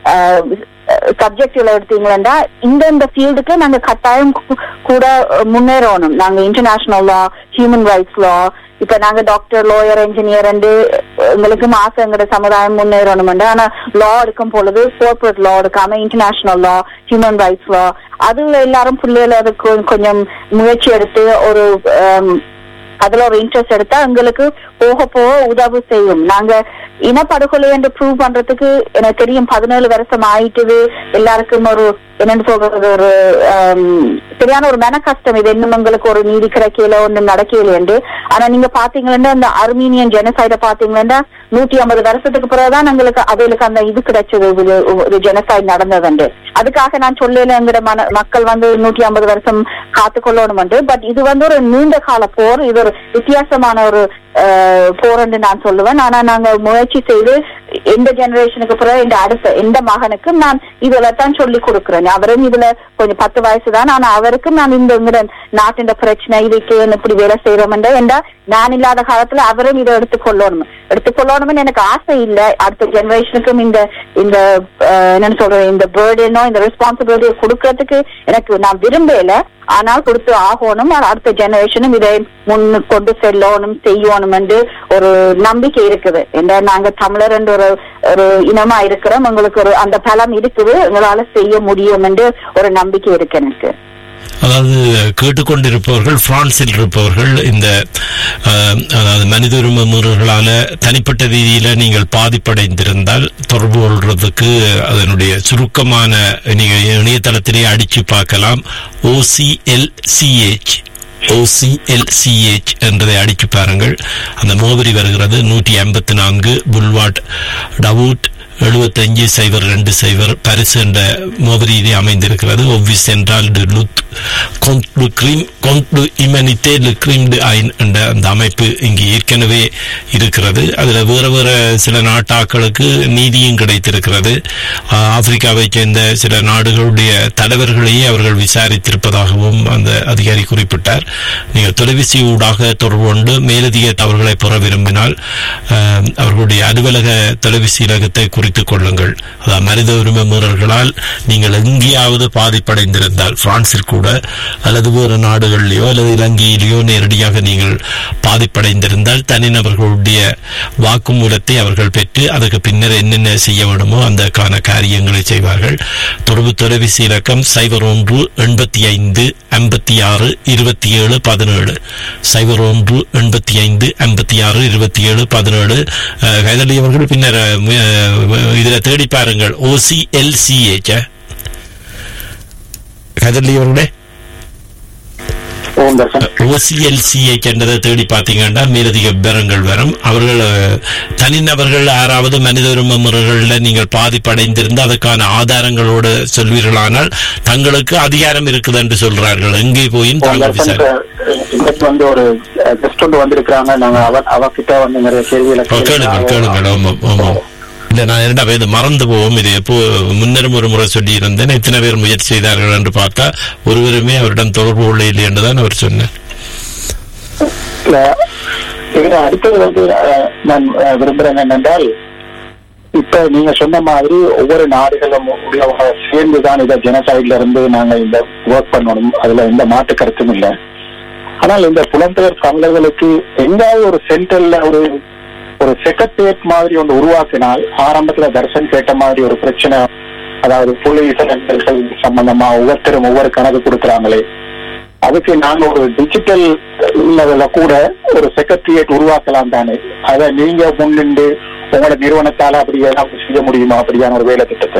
C: சப்ஜெக்ட்ல எடுத்தீங்கன்னா இந்த இந்த ஃபீல்டுக்கு நாங்க கட்டாயம் கூ- கூட அஹ், முன்னேறணும் நாங்க international law human rights law இப்ப நாங்க டாக்டர் லோயர் என்ஜினியர் எங்களுக்கு ஆசை எங்களோட சமுதாயம் முன்னேறணும் ஆனா லா எடுக்கும் பொழுது கோர்பரேட் லா எடுக்காம international law human rights law அதுல எல்லாரும் பிள்ளைகள் அதுக்கு கொஞ்சம் முயற்சி எடுத்து ஒரு ஹம், அதுல ஒரு இன்ட்ரெஸ்ட் எடுத்தா எங்களுக்கு போக போக உதவி செய்யும் நாங்க இனப்படுகொலை என்று ப்ரூவ் பண்றதுக்கு எனக்கு தெரியும் பதினேழு வருஷம் ஆயிட்டுது எல்லாருக்கும் ஒரு என்னன்னு சொல்றது ஒரு ஆம், சரியான ஒரு மன கஷ்டம் இது இன்னும் உங்களுக்கு ஒரு நீதி கிடைக்கல ஒண்ணும் நடக்கல என்று ஆனா நீங்க பாத்தீங்கன்னா இந்த அர்மீனியன் ஜெனசைட பாத்தீங்கன்னா நூத்தி ஐம்பது வருஷத்துக்கு பிறகுதான் எங்களுக்கு அவைகளுக்கு அந்த இது கிடைச்சது இது ஒரு ஜெனசைட் நடந்ததுண்டு அதுக்காக நான் சொல்லல எங்கட மன மக்கள் வந்து நூத்தி ஐம்பது வருஷம் காத்துக்கொள்ளணும் பட் இது வந்து ஒரு நீண்ட கால போர் இது ஒரு வித்தியாசமான ஒரு அஹ், போர் என்று நான் சொல்லுவேன் ஆனா நாங்க முயற்சி செய்து எந்த ஜெனரேஷனுக்கு பிறகு இந்த அடுத்த எந்த மகனுக்கும் நான் இதுல தான் சொல்லி கொடுக்கிறேன் அவரும் இதுல கொஞ்சம் பத்து வயசு தான் ஆனா அவருக்கும் நான் இந்த எங்கட நாட்டின் பிரச்சனை இதுக்கு இப்படி வேலை செய்யறோம் என்றா நான் இல்லாத காலத்துல அவரும் இதை எடுத்துக்கொள்ளணும் எடுத்துக்கொள்ளணும்னு எனக்கு ஆசை இல்ல அடுத்த ஜெனரேஷனுக்கும் இந்த இந்த அஹ், என்னன்னு சொல்றது இந்த பேர்டனோ இந்த ரெஸ்பான்சிபிலிட்டியை கொடுக்கறதுக்கு எனக்கு நான் விரும்பல ஆனால் கொடுத்து ஆகணும் ஆனா அடுத்த ஜெனரேஷனும் இதை முன் கொண்டு செல்லணும் செய்யணும் என்று ஒரு நம்பிக்கை இருக்குது என்ற நாங்க தமிழர் என்ற ஒரு ஒரு இனமா இருக்கிறோம் உங்களுக்கு ஒரு அந்த பலம் இருக்குது எங்களால செய்ய முடியும் என்று ஒரு நம்பிக்கை இருக்கு எனக்கு
A: அதாவது கேட்டுக்கொண்டிருப்பவர்கள் பிரான்சில் இருப்பவர்கள் இந்த அஹ், அதாவது மனித உரிமை மீறல்களால தனிப்பட்ட ரீதியில நீங்கள் பாதிப்படைந்திருந்தால் தொடர்பு கொள்றதுக்கு அதனுடைய சுருக்கமான நீங்க இணையதளத்திலே அடிச்சு பார்க்கலாம் ஓசிஎல்சிஹெச் ஓசிஎல்சிஹெச் என்றதை அடிச்சு பாருங்கள் அந்த முகவரி வருகிறது நூற்றி ஐம்பத்தி நான்கு புல்வாட் டவுட் எழுபத்தஞ்சு சைபர் ரெண்டு சைபர் பரிசு என்ற முகவரியிலே அமைந்திருக்கிறது ஒவ்விஸ் என்றால் டு லுத் கொண்டு கிரீம் கொண்டு இமனித்தே டு கிரீம் டு ஐன் என்ற அந்த அமைப்பு இங்கு ஏற்கனவே இருக்கிறது அதில் வேறு வேறு சில நாட்டாக்களுக்கு நீதியும் கிடைத்திருக்கிறது ஆஹ் ஆப்பிரிக்காவைச் சேர்ந்த சில நாடுகளுடைய தலைவர்களையே அவர்கள் விசாரித்திருப்பதாகவும் அந்த அதிகாரி குறிப்பிட்டார் நீங்கள் தொலைபேசி ஊடாக தொடர்பு கொண்டு மேலதிக தவறுகளை பெற விரும்பினால் ஆஹ் அவர்களுடைய அலுவலக தொலைபேசி இலக்கத்தை குறித்துக் கொள்ளுங்கள் அதாவது மனித உரிமை மீறல்களால் நீங்கள் எங்கேயாவது பாதிப்படைந்திருந்தால் பிரான்சில் கூட அல்லது வேறு நாடுகளிலேயோ அல்லது இலங்கையிலேயோ நேரடியாக நீங்கள் பாதிப்படைந்திருந்தால் தனிநபர்களுடைய வாக்குமூலத்தை அவர்கள் பெற்று அதற்கு பின்னர் என்னென்ன செய்ய வேண்டுமோ அந்தக்கான காரியங்களை செய்வார்கள் தொடர்பு தொலைபேசி இலக்கம் சைபர் ஒன்று எண்பத்தி ஐந்து ஐம்பத்தி ஆறு இருபத்தி ஏழு பதினேழு சைபர் ஒன்று எண்பத்தி ஐந்து ஐம்பத்தி ஆறு இருபத்தி ஏழு பதினேழு கைதலி அவர்கள் பின்னர் அஹ், மு- அஹ், இதுல தேடி பாருங்கள் ஓசிஎல்சிஹெச் கைதலி அவர்களே
B: ஓம் தர்சன்
A: ஓசிஎல்சிஹெச் என்றதை தேடி பார்த்தீங்கன்னா மேலதிக விவரங்கள் வரும் அவர்கள் அஹ், தனிநபர்கள் யாராவது மனித உரிமை முறைகளில் நீங்கள் பாதிப்படைந்திருந்து அதுக்கான ஆதாரங்களோடு சொல்வீர்களானால் தங்களுக்கு அதிகாரம் இருக்குது என்று சொல்றார்கள் எங்கே போயும்
B: ஓம்
A: தாங்கள்
B: தர்சன்
A: விசாரி
B: இன்னைக்கு வந்து ஒரு கெஸ்ட் ஒன்று வந்திருக்கிறாங்க நாங்க அவ அவகிட்ட வந்து நிறைய கேள்விகளை
A: ஓ, கேளுங்க கேளுங்க ஆமாம் ஆமாம் இல்ல நான் இரண்டா இது மறந்து போவோம் இது எப்போ முன்னரும் ஒரு முறை சொல்லி இருந்தேன் எத்தனை பேர் முயற்சி செய்தார்கள் என்று பார்த்தா ஒருவருமே அவரிடம் தொடர்பு கொள்ள இல்லை என்றுதான் அவர் சொன்னார்
B: இல்ல, இதுல அடுத்தது வந்து அஹ், நான் அஹ், விரும்புறேன் என்னென்றால் இப்ப நீங்க சொன்ன மாதிரி ஒவ்வொரு நாடுகளும் உள்ளவங்க சேர்ந்துதான் இதை ஜெனசைட்ல இருந்து நாங்க இந்த ஒர்க் பண்ணணும் அதுல எந்த மாற்று கருத்தும் இல்லை ஆனால் இந்த புலம்பெயர் தமிழர்களுக்கு எங்காவது ஒரு சென்டர்ல ஒரு ஒரு செக்ரட்டேரியட் மாதிரி ஒன்று உருவாக்கினால் ஆரம்பத்துல தர்ஷன் கேட்ட மாதிரி ஒரு பிரச்சனை அதாவது புள்ளி விவரங்கள் சம்பந்தமா ஒவ்வொருத்தரும் ஒவ்வொரு கணக்கு கொடுக்குறாங்களே அதுக்கு நாங்க ஒரு டிஜிட்டல் லெவல்ல கூட ஒரு செக்ரட்டரியேட் உருவாக்கலாம் தானே அதை நீங்க முன்னின்று உங்களோட நிறுவனத்தால அப்படி ஏதாவது செய்ய முடியுமா அப்படியான ஒரு வேலை திட்டத்தை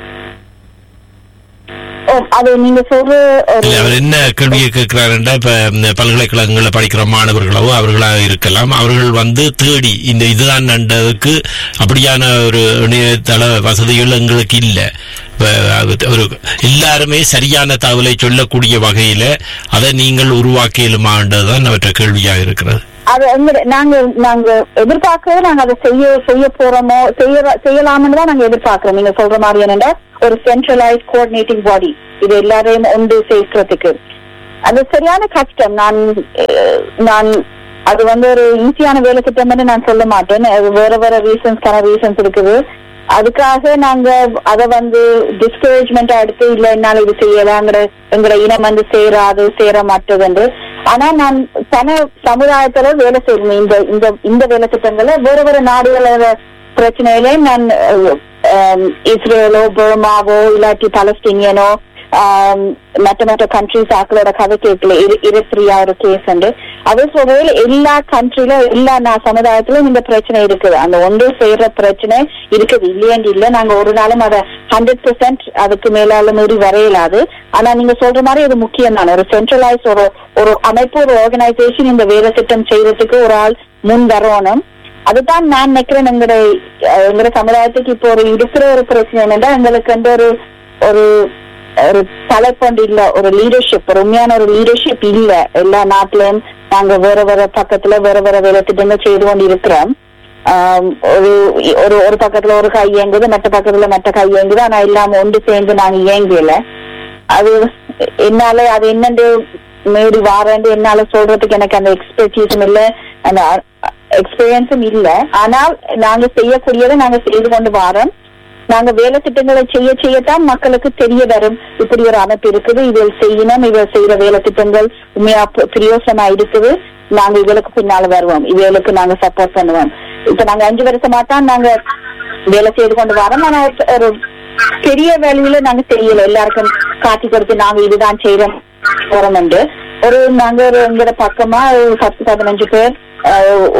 C: ஓ, அது நீங்க சொல்ற ஒரு
A: இல்ல அவர் என்ன கேள்வியை கேட்கிறாருன்னா இப்ப இந்த பல்கலைக்கழகங்கள்ல படிக்கிற மாணவர்களோ அவர்களா இருக்கலாம் அவர்கள் வந்து தேடி இந்த இதுதான் நண்டதுக்கு அப்படியான ஒரு இணையதள வசதிகள் எங்களுக்கு இல்ல இப்ப அது ஒரு எல்லாருமே சரியான தகவலை சொல்லக்கூடிய வகையில அதை நீங்கள் உருவாக்கியலுமான்றதுதான் அவற்றை கேள்வியாக இருக்கிறது
C: அது எங்க நாங்க நாங்க எதிர்பார்க்கறது நாங்க அதை செய்ய செய்ய போறோமோ செய்ய செய்யலாம்னு தான் நாங்க எதிர்பார்க்கிறோம் நீங்க சொல்ற மாதிரி என்னன்னா ஒரு சென்ட்ரலைஸ் கோஆர்டினேட்டிங் பாடி இது எல்லாரையும் ஒன்று சேர்க்கிறதுக்கு அது சரியான கஷ்டம் நான் அஹ், நான் அது வந்து ஒரு ஈஸியான வேலை திட்டம்னு நான் சொல்ல மாட்டேன் அது வேற வேற ரீசன்ஸ்க்கான ரீசன்ஸ் இருக்குது அதுக்காக நாங்க அத வந்து டிஸ்கரேஜ்மெண்ட் எடுத்து இல்ல என்னால இது செய்யலாங்கிற எங்களோட இனம் வந்து சேராது சேர மாட்டது ஆனா நான் தன சமுதாயத்துல வேலை செய்யணும் இந்த இந்த இந்த வேலை திட்டங்களை வேற வேற நாடுகளோட பிரச்சனையில நான் அஹ், அஹ், இஸ்ரேலோ பர்மாவோ இல்லாட்டி பலஸ்தீனியனோ ஆம், மற்ற மற்ற கண்ட்ரிஸ் ஆக்களோட கதை கேட்கல இருபத்திரியா ஒரு கேஸ் உண்டு அது சொல்றதுல எல்லா கண்ட்ரில எல்லா நான் சமுதாயத்திலும் இந்த பிரச்சனை இருக்குது அந்த ஒன்று செய்யற பிரச்சனை இருக்குது இல்லையண்டு இல்ல நாங்க ஒரு நாளும் அதை ஹண்ட்ரட் பெர்சென்ட் அதுக்கு மேலால மீறி வரையலாது ஆனா நீங்க சொல்ற மாதிரி அது முக்கியம் தான் ஒரு சென்ட்ரலைஸ் ஒரு ஒரு அமைப்பு ஒரு ஆர்கனைசேஷன் இந்த வேலை திட்டம் செய்யறதுக்கு ஒரு ஆள் முன் வரணும் அதுதான் நான் நினைக்கிறேன் எங்களுடைய அஹ், எங்களோட சமுதாயத்துக்கு இப்போ ஒரு இருக்கிற ஒரு பிரச்சனை என்னன்னா எங்களுக்கு வந்து ஒரு ஒரு ஒரு தலைப்பண்டு இல்ல ஒரு லீடர்ஷிப் ஒரு உண்மையான ஒரு லீடர்ஷிப் இல்ல எல்லா நாட்டிலும் நாங்க வேற வேற பக்கத்துல வேற வேற வேலை திட்டங்கள் செய்து கொண்டு இருக்கிறோம் ஆம், ஒரு ஒரு ஒரு பக்கத்துல ஒரு கை இயங்குது மற்ற பக்கத்துல மற்ற கை இயங்குது ஆனா எல்லாம் ஒன்று சேர்ந்து நாங்க இயங்கல அது என்னால அது என்னண்டு மீறி வாரண்டு என்னால சொல்றதுக்கு எனக்கு அந்த எக்ஸ்பர்டீஸும் இல்ல அந்த எக்ஸ்பீரியன்ஸும் இல்ல ஆனால் நாங்க செய்யக்கூடியதை நாங்க செய்து கொண்டு வாரோம் நாங்க வேலை திட்டங்களை செய்ய செய்யத்தான் மக்களுக்கு தெரிய வரும் இப்படி ஒரு அமைப்பு இருக்குது இதில் செய்யணும் இதில் செய்யற வேலை திட்டங்கள் உண்மையா ப- பிரயோசனமா இருக்குது நாங்க இவளுக்கு பின்னால வருவோம் இவளுக்கு நாங்க சப்போர்ட் பண்ணுவோம் இப்ப நாங்க அஞ்சு வருஷமா தான் நாங்க வேலை செய்து கொண்டு வரோம் ஆனா ஒரு- ஒரு பெரிய வேலையில நாங்க தெரியல எல்லாருக்கும் காட்டி கொடுத்து நாங்க இதுதான் செய்யறோம் போறோம் ஒரு நாங்க ஒரு எங்கட பக்கமா ஒரு பத்து பதினஞ்சு பேர் அஹ்,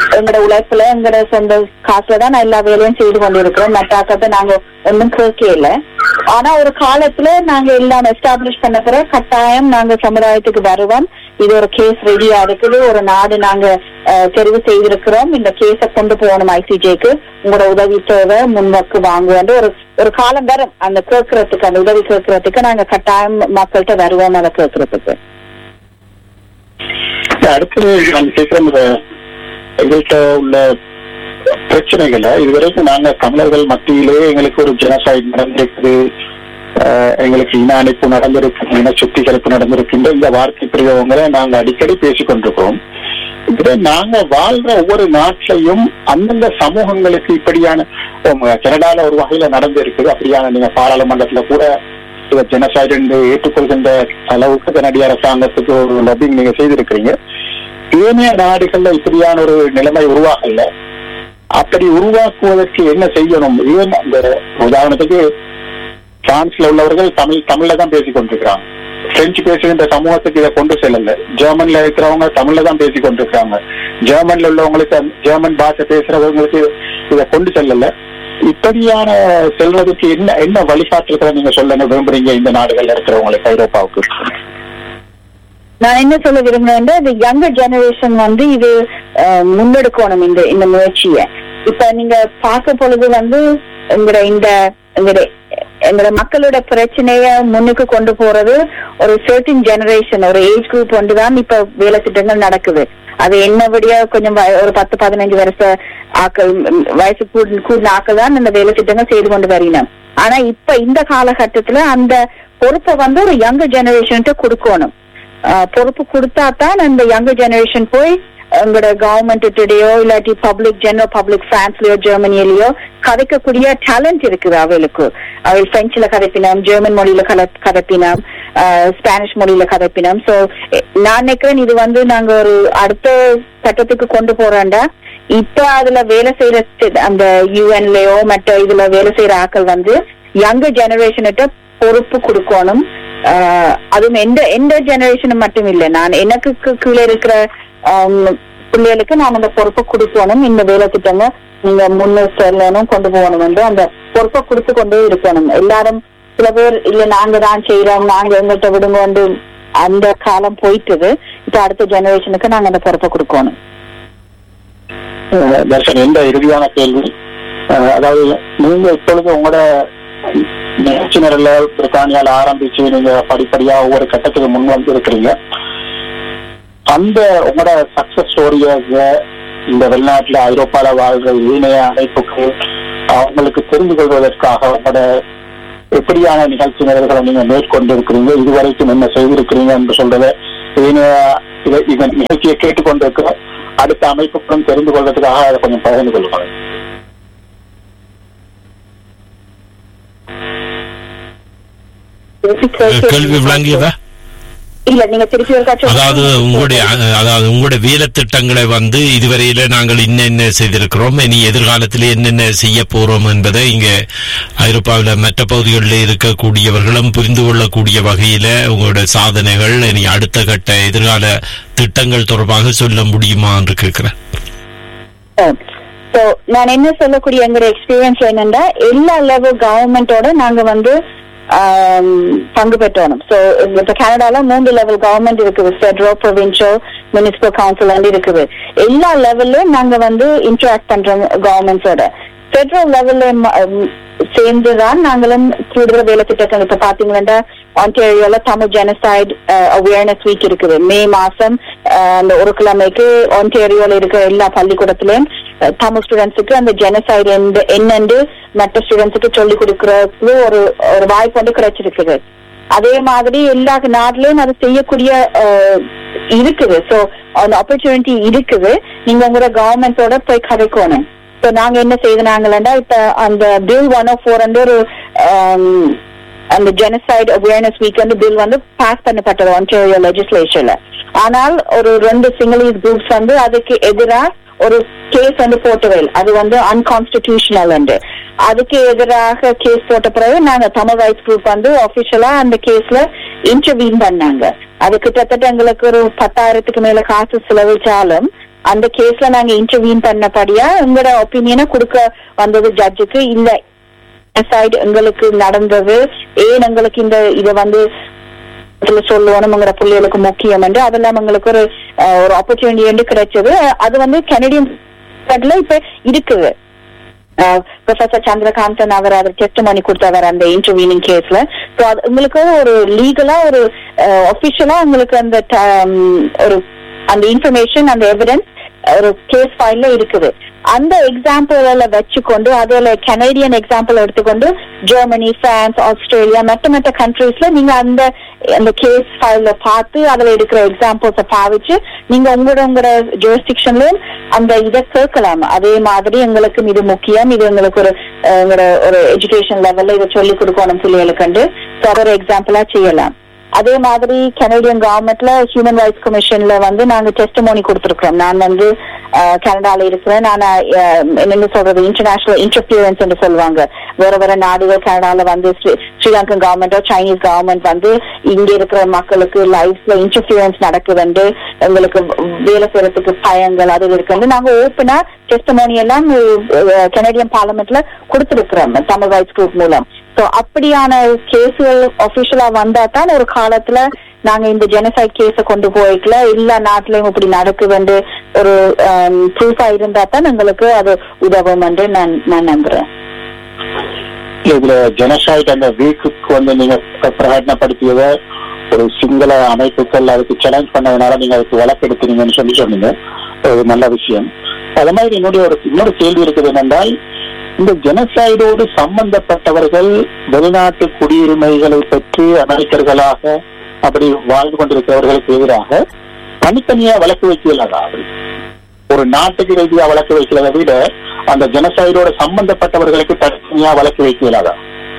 C: எங்களோட உழைப்புல எங்களோட சொந்த காசுல தான் நான் எல்லா வேலையும் செய்து கொண்டிருக்கிறோம் மற்றாக்கத்தை நாங்க ஒன்றும் கேட்கல ஆனா ஒரு காலத்துல நாங்க எல்லாம் எஸ்டாப்ளிஷ் பண்ண பிறகு கட்டாயம் நாங்க சமுதாயத்துக்கு வருவோம் இது ஒரு கேஸ் ரெடியா இருக்குது ஒரு நாடு நாங்க அஹ், தெரிவு செய்திருக்கிறோம் இந்த கேஸை கொண்டு போகணும் ஐசிஜேக்கு உங்களோட உதவி தேவை முன்வக்கு வாங்குவோம் ஒரு ஒரு காலம் வரும் அந்த கேட்கறதுக்கு அந்த உதவி கேட்கறதுக்கு நாங்க கட்டாயம் மக்கள்கிட்ட வருவோம் அதை கேட்கறதுக்கு
B: அடுத்தது நான் கேட்கிறேன் இந்த எங்கள்கிட்ட உள்ள பிரச்சனைகளை இதுவரைக்கும் நாங்க தமிழர்கள் மத்தியிலே எங்களுக்கு ஒரு ஜெனசைட் நடந்திருக்குது ஆஹ் எங்களுக்கு இன அணைப்பு நடந்திருக்கு இன சுத்திகரிப்பு நடந்திருக்கின்ற இந்த வார்த்தை பிரயோகங்களை நாங்க அடிக்கடி பேசிக் கொண்டிருக்கிறோம் இதுல நாங்க வாழ்ற ஒவ்வொரு நாட்டிலையும் அந்தந்த சமூகங்களுக்கு இப்படியான உம், கனடால ஒரு வகையில நடந்திருக்குது அப்படியான நீங்க பாராளுமன்றத்துல கூட இதை ஜெனசைடு என்று ஏற்றுக்கொள்கின்ற அளவுக்கு கனடிய அரசாங்கத்துக்கு ஒரு லபிங் நீங்க செய்திருக்கிறீங்க ஏனைய நாடுகள்ல இப்படியான ஒரு நிலைமை உருவாகல அப்படி உருவாக்குவதற்கு என்ன செய்யணும் ஏன் அந்த உதாரணத்துக்கு பிரான்ஸ்ல உள்ளவர்கள் தமிழ் தமிழ்ல தான் பேசிக் கொண்டிருக்கிறாங்க பிரெஞ்சு பேசுகின்ற சமூகத்துக்கு இதை கொண்டு செல்லல ஜெர்மன்ல இருக்கிறவங்க தமிழ்ல தான் பேசிக் கொண்டிருக்கிறாங்க ஜெர்மன்ல உள்ளவங்களுக்கு அந்த ஜெர்மன் பாஷை பேசுறவங்களுக்கு இதை கொண்டு செல்லல இப்படியான செல்வதற்கு என்ன என்ன வழிகாட்டுறத நீங்க சொல்ல விரும்புறீங்க இந்த நாடுகள்ல இருக்கிறவங்களுக்கு ஐரோப்பாவுக்கு
C: நான் என்ன சொல்ல விரும்புறேன் இந்த யங்கர் ஜெனரேஷன் வந்து இது அஹ், முன்னெடுக்கணும் இந்த இந்த முயற்சியை இப்ப நீங்க பார்க்க பொழுது வந்து எங்கட இந்த எங்கட எங்கட மக்களோட பிரச்சனைய முன்னுக்கு கொண்டு போறது ஒரு சர்டின் ஜெனரேஷன் ஒரு ஏஜ் குரூப் ஒன்று தான் இப்ப வேலை திட்டங்கள் நடக்குது அது என்னபடியா கொஞ்சம் வய- ஒரு பத்து பதினஞ்சு வருஷ ஆக்கள் ம், வயசு கூடின கூடின ஆக்கள் தான் இந்த வேலை திட்டங்கள் செய்து கொண்டு வரணும் ஆனா இப்ப இந்த காலகட்டத்துல அந்த பொறுப்பை வந்து ஒரு யங்கர் ஜெனரேஷன்ட்டு கொடுக்கணும் ஆஹ் பொறுப்பு கொடுத்தா தான் அந்த யங்கர் ஜெனரேஷன் போய் உங்களோட கவர்மெண்ட்டையோ இல்லாட்டி பப்ளிக் ஜெனரல் பப்ளிக் பிரான்ஸ்லயோ ஜெர்மனியிலயோ கதைக்கக்கூடிய டேலண்ட் இருக்குது அவளுக்கு அவள் பிரெஞ்சுல கதைப்பினம் ஜெர்மன் மொழியில கல கதைப்பினம் ஸ்பானிஷ் மொழியில கதைப்பினம் சோ நான் நினைக்கிறேன் இது வந்து நாங்க ஒரு அடுத்த கட்டத்துக்கு கொண்டு போறோம்டா இப்ப அதுல வேலை செய்யற தி- அந்த யூஎன்லயோ மற்ற இதுல வேலை செய்யற ஆட்கள் வந்து யங்கர் ஜெனரேஷன்கிட்ட பொறுப்பு கொடுக்கணும் ஆஹ் அதுவும் எந்த எந்த ஜெனரேஷன் மட்டும் இல்ல நான் எனக்கு கீ- கீழே இருக்கிற ஆம், பிள்ளைகளுக்கு நான் அந்த பொறுப்பை கொடுக்கணும் இந்த வேலை திட்டங்க நீங்க முன்னு செல்லணும் கொண்டு போகணும் என்று அந்த பொறுப்பை கொடுத்து கொண்டே இருக்கணும் எல்லாரும் சில பேர் இல்ல நாங்க தான் செய்யறோம் நாங்க எங்கள்கிட்ட விடுங்க அந்த காலம் போயிட்டுது இப்ப அடுத்த ஜெனரேஷனுக்கு நாங்க அந்த பொறுப்பை கொடுக்கணும்
B: அஹ் தர்ஷன் எந்த இறுதியான கேள்வி அஹ் அதாவது நீங்க இப்பொழுது உங்களோட நிகழ்ச்சி நிரல பிரித்தானியால ஆரம்பிச்சு நீங்க படிப்படியா ஒவ்வொரு கட்டத்துக்கு முன் வந்து இருக்கிறீங்க அந்த உங்களோட சக்சஸ் ஸ்டோரிய இந்த வெளிநாட்டுல ஐரோப்பால வாழ்ற இணைய அமைப்புக்கு அவங்களுக்கு தெரிந்து கொள்வதற்காக உங்களோட எப்படியான நிகழ்ச்சி நிரல்களை நீங்க மேற்கொண்டு இருக்கிறீங்க இதுவரைக்கும் என்ன செய்திருக்கிறீங்க என்று சொல்றத இணைய இதை- இந்த நிகழ்ச்சியை கேட்டுக்கொண்டிருக்கிற அடுத்த அமைப்புகளும் தெரிந்து கொள்வதற்காக அதை கொஞ்சம் பகிர்ந்து கொள்வாங்க
A: கேள்வி விளங்கியதா
C: இல்ல நீங்க திருப்பி ஒருக்கா சொல்லுங்க.
A: அதாவது உங்களுடைய அஹ், அதாவது உங்களுடைய வேலை திட்டங்களை வந்து இதுவரையில நாங்கள் என்னென்ன செய்திருக்கிறோம் இனி எதிர்காலத்தில் என்னென்ன செய்ய போறோம் என்பதை இங்க ஐரோப்பாவில் மற்ற பகுதிகளில் இருக்கக்கூடியவர்களும் புரிந்து கொள்ளக்கூடிய வகையில உங்களுடைய சாதனைகள் இனி அடுத்த கட்ட எதிர்கால திட்டங்கள் தொடர்பாக சொல்ல முடியுமா என்று கேட்கிறேன்
C: ஸோ நான் என்ன சொல்லக்கூடிய எங்களோட எக்ஸ்பீரியன்ஸ் என்னன்னா எல்லா லெவல் கவர்மெண்டோட நாங்க வந்து ஆம், பங்கு பெற்றோம் ஸோ இப்போ கனடால மூன்று லெவல் கவர்மெண்ட் இருக்குது ஃபெட்ரல் ப்ரொவின்ஷியல் முனிசிபல் கவுன்சில் இருக்குது எல்லா லெவல்லையும் நாங்க வந்து இன்டராக்ட் பண்றோம் கவர்மெண்ட்ஸோட ஃபெட்ரல் லெவல்ல சேர்ந்துதான் நாங்களும் கூடுதல் வேலை திட்டங்கள் இப்ப பாத்தீங்கன்னா ஆன்டேரியோல தமிழ் ஜெனசைட் அவேர்னஸ் வீக் இருக்குது மே மாசம் அஹ், அந்த ஒரு கிழமைக்கு ஆன்டேரியோல இருக்கிற எல்லா பள்ளிக்கூடத்திலையும் அஹ், தமிழ் ஸ்டூடெண்ட்ஸுக்கு அந்த ஜெனசைட் என்னென்று மற்ற ஸ்டூடெண்ட்ஸுக்கு சொல்லிக் கொடுக்கறதுக்கு ஒரு ஒரு வாய்ப்பு வந்து கிடைச்சிருக்குது அதே மாதிரி எல்லா நாட்டிலையும் அது செய்யக்கூடிய அஹ், இருக்குது ஸோ அந்த ஆப்பர்ச்சுனிட்டி இருக்குது நீங்க உங்களோட கவர்மெண்டோட போய் கதைக்கணும் இப்போ நாங்க என்ன செய்தாங்களா இப்ப அந்த பில் ஒன் ஓ ஃபோர் ஒரு ஆம், அந்த ஜெனசைட் அவேர்னஸ் வீக் வந்து பில் வந்து பாஸ் பண்ணப்பட்டது ஒன்டேரியோ லெஜிஸ்லேஷன்ல ஆனால் ஒரு ரெண்டு சிங்கிள் குரூப்ஸ் வந்து அதுக்கு எதிராக ஒரு கேஸ் வந்து போட்டவேல் அது வந்து அன்கான்ஸ்டிடியூஷனல் என்று அதுக்கு எதிராக கேஸ் போட்ட பிறகு நாங்க தமிழ் ரைட்ஸ் குரூப் வந்து அபிஷியலா அந்த கேஸ்ல இன்டர்வீன் பண்ணாங்க அது கிட்டத்தட்ட எங்களுக்கு ஒரு பத்தாயிரத்துக்கு மேல காசு செலவழிச்சாலும் அந்த கேஸ்ல நாங்க இன்டர்வியூன் பண்ணபடியா எங்களோட ஒப்பீனியனை கொடுக்க வந்தது ஜட்ஜுக்கு இல்ல சைடு எங்களுக்கு நடந்தது ஏன் எங்களுக்கு இந்த இதை வந்து இதுல சொல்லணுங்கிற பிள்ளைகளுக்கு முக்கியம் என்று அதெல்லாம் எங்களுக்கு ஒரு அஹ், ஒரு ஆப்பர்ச்சுனிட்டி என்று கிடைச்சது அது வந்து கனடியன் சைடுல இப்ப இருக்குது ப்ரொஃபசர் சந்திரகாந்தன் அவர் அவர் டெஸ்ட் பண்ணி கொடுத்தவர் அந்த இன்டர்வியூனிங் கேஸ்ல ஸோ அது உங்களுக்கு ஒரு லீகலா ஒரு ஒபிஷியலா உங்களுக்கு அந்த ட- ம், ஒரு அந்த இன்ஃபர்மேஷன் அந்த எவிடன்ஸ் ஒரு கேஸ் ஃபைல்ல இருக்குது அந்த எக்ஸாம்பிள் வச்சுக்கொண்டு அதுல கனேடியன் எக்ஸாம்பிள் எடுத்துக்கொண்டு ஜெர்மனி பிரான்ஸ் ஆஸ்திரேலியா மற்ற மற்ற கண்ட்ரீஸ்ல நீங்க அந்த அந்த கேஸ் ஃபைல பார்த்து அதுல இருக்கிற எக்ஸாம்பிள்ஸ பாவிச்சு நீங்க உங்களோட உங்களோட ஜூரிஸ்டிக்ஷன்லயும் அந்த இதை கேட்கலாம் அதே மாதிரி எங்களுக்கும் இது முக்கியம் இது எங்களுக்கு ஒரு அஹ், எங்களோட ஒரு எஜுகேஷன் லெவல்ல இதை சொல்லி கொடுக்கணும் பிள்ளைகளுக்கு ஸோ அதை ஒரு எக்ஸாம்பிளா செய்யலாம் அதே மாதிரி கனடியன் கவர்மெண்ட்ல ஹியூமன் ரைட்ஸ் கமிஷன்ல வந்து நாங்க டெஸ்டமோனி கொடுத்திருக்கிறோம் நான் வந்து அஹ், கனடால இருக்கிறேன் நான் அஹ், என்னன்னு சொல்றது இன்டர்நேஷனல் இன்டர்பியரன்ஸ் என்று சொல்லுவாங்க வேற வேற நாடுகள் கனடால வந்து ஸ்ரீ- ஸ்ரீலங்கன் கவர்மெண்டோ சைனீஸ் கவர்மெண்ட் வந்து இங்க இருக்கிற மக்களுக்கு லைஃப்ல இன்டர்பியரன்ஸ் நடக்குதுண்டு எங்களுக்கு வேலை செய்யறதுக்கு பயங்கள் அது இருக்குன்னு நாங்க ஓப்பனா டெஸ்டமோனி எல்லாம் கனடியன் பார்லிமெண்ட்ல கொடுத்திருக்கிறோம் தமிழ் ரைட்ஸ் குரூப் மூலம் சோ அப்படியான கேஸுகள் ஒபிஷியலா வந்தா தான் ஒரு காலத்துல நாங்க இந்த ஜெனசைட் கேஸ கொண்டு போய்க்கல எல்லா நாட்டிலையும் இப்படி நடக்குதுன்னு ஒரு ப்ரூஃபா இருந்தா தான் எங்களுக்கு அது உதவும் என்று நான் நான் நம்புறேன்
B: இதுல ஜெனசைட் அந்த வீக்குக்கு வந்து நீங்க பிர- பிரகடனப்படுத்தியத ஒரு சிங்கள அமைப்புகள் அதுக்கு சேலஞ்ச் பண்ணதுனால நீங்க அதுக்கு வழக்கெடுத்தீங்கன்னு சொல்லி சொன்னீங்க ஒரு நல்ல விஷயம் அது மாதிரி என்னுடைய ஒரு இன்னொரு கேள்வி இருக்குது என்னென்றால் இந்த ஜெனசைடோடு சம்பந்தப்பட்டவர்கள் வெளிநாட்டு குடியுரிமைகளை பெற்று அமெரிக்கர்களாக அப்படி வாழ்ந்து கொண்டிருக்கிறவர்களுக்கு எதிராக தனித்தனியா வழக்கு வைக்கலாதா ஒரு நாட்டுக்கு ரீதியா வழக்கு வைக்கிறத விட அந்த ஜெனசைடோட சம்பந்தப்பட்டவர்களுக்கு தனித்தனியா வழக்கு வைக்கலாதா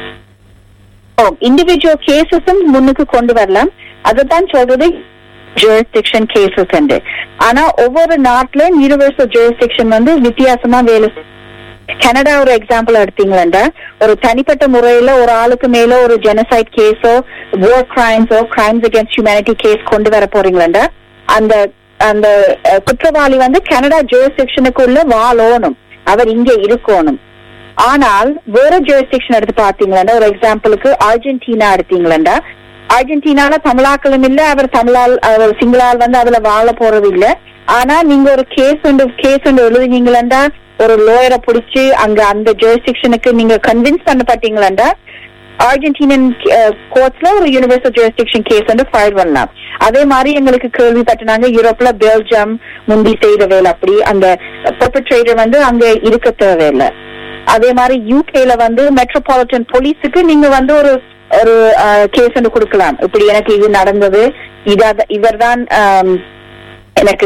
C: ஓ இண்டிவிஜுவல் கேசஸும் முன்னுக்கு கொண்டு வரலாம் அதுதான் சொல்றது ஜூரிஸ்டிக்ஷன் கேசஸ் என்று ஆனா ஒவ்வொரு நாட்டிலும் யூனிவர்சல் ஜூரிஸ்டிக்ஷன் வந்து வித்தியாசமா வேலை செய்யும். கனடா ஒரு எக்ஸாம்பிள் எடுத்தீங்களா ஒரு தனிப்பட்ட முறையில ஒரு ஆளுக்கு மேல ஒரு ஜெனசைட் கேஸோ war கிரைம்ஸோ கிரைம்ஸ் அகேன்ஸ்ட் ஹியூமனிட்டி கேஸ் கொண்டு வர போறீங்களா அந்த அந்த அஹ், குற்றவாளி வந்து கனடா ஜூரிஸ்டிக்ஷனுக்குள்ள வாழணும் அவர் இங்க இருக்கணும் ஆனால் வேற ஜூரிஸ்டிக்ஷன் எடுத்து பாத்தீங்களா ஒரு எக்ஸாம்பிளுக்கு அர்ஜென்டினா எடுத்தீங்களா அர்ஜென்டினால தமிழாக்களும் இல்ல அவர் தமிழால் அவர் சிங்களால் வந்து அதுல வாழ போறது இல்ல ஆனா நீங்க ஒரு கேஸ் ஒன்று கேஸ் ஒன்று எழுதுனீங்களா ஒரு லோயரை பிடிச்சி அங்க அந்த ஜூரிஸ்டிக்ஷனுக்கு நீங்க கன்வின்ஸ் பண்ணப்பட்டீங்களா அர்ஜென்டினன் கோர்ட்ஸ்ல ஒரு யூனிவர்சல் ஜூரிஸ்டிக்ஷன் கேஸ் வந்து ஃபைல் பண்ணலாம் அதே மாதிரி எங்களுக்கு கேள்விப்பட்டினாங்க யூரோப்ல பெல்ஜியம் முந்தி செய்த வேலை அப்படி அந்த பெர்பட்ரேட்டர் வந்து அங்க இருக்க தேவையில்லை அதே மாதிரி யூகேல வந்து மெட்ரோபாலிட்டன் போலீஸுக்கு நீங்க வந்து ஒரு ஒரு கேஸ் வந்து கொடுக்கலாம் இப்படி எனக்கு இது நடந்தது இத இவர்தான் ஆம், எனக்கு